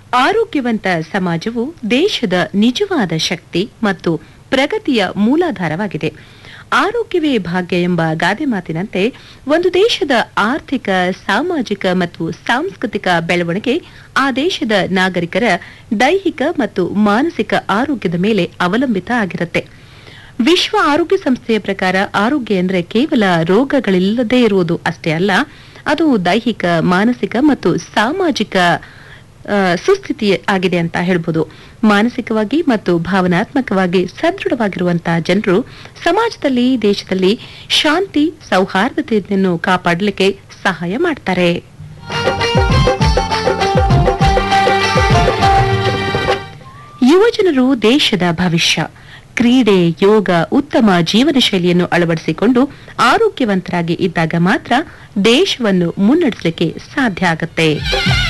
ಆರೋಗ್ಯವಂತ ಸಮಾಜವು ದೇಶದ ನಿಜವಾದ ಶಕ್ತಿ ಮತ್ತು ಪ್ರಗತಿಯ ಮೂಲಾಧಾರವಾಗಿದೆ ಆರೋಗ್ಯವೇ ಭಾಗ್ಯ ಎಂಬ ಗಾದೆ ಮಾತಿನಂತೆ ಒಂದು ದೇಶದ ಆರ್ಥಿಕ ಸಾಮಾಜಿಕ ಮತ್ತು ಸಾಂಸ್ಕೃತಿಕ ಬೆಳವಣಿಗೆ ಆ ದೇಶದ ನಾಗರಿಕರ ದೈಹಿಕ ಮತ್ತು ಮಾನಸಿಕ ಆರೋಗ್ಯದ ಮೇಲೆ ಅವಲಂಬಿತ ಆಗಿರುತ್ತೆ ವಿಶ್ವ ಆರೋಗ್ಯ ಸಂಸ್ಥೆಯ ಪ್ರಕಾರ ಆರೋಗ್ಯ ಎಂದರೆ ಕೇವಲ ರೋಗಗಳಿಲ್ಲದೇ ಇರುವುದು ಅಷ್ಟೇ ಅಲ್ಲ ಅದು ದೈಹಿಕ ಮಾನಸಿಕ ಮತ್ತು ಸಾಮಾಜಿಕ ಆ, ಸುಸ್ಥಿತಿ ಆಗಿದೆ ಅಂತ ಹೇಳ್ಬೋದು ಮಾನಸಿಕವಾಗಿ ಮತ್ತು ಭಾವನಾತ್ಮಕವಾಗಿ ಸದೃಢವಾಗಿರುವಂತಹ ಜನರು ಸಮಾಜದಲ್ಲಿ ದೇಶದಲ್ಲಿ ಶಾಂತಿ ಸೌಹಾರ್ದತೆಯನ್ನು ಕಾಪಾಡಲಿಕ್ಕೆ ಸಹಾಯ ಮಾಡ್ತಾರೆ ಯುವಜನರು ದೇಶದ ಭವಿಷ್ಯ ಕ್ರೀಡೆ ಯೋಗ ಉತ್ತಮ ಜೀವನ ಶೈಲಿಯನ್ನು ಅಳವಡಿಸಿಕೊಂಡು ಆರೋಗ್ಯವಂತರಾಗಿ ಇದ್ದಾಗ ಮಾತ್ರ ದೇಶವನ್ನು ಮುನ್ನಡೆಸಲಿಕ್ಕೆ ಸಾಧ್ಯ ಆಗುತ್ತೆ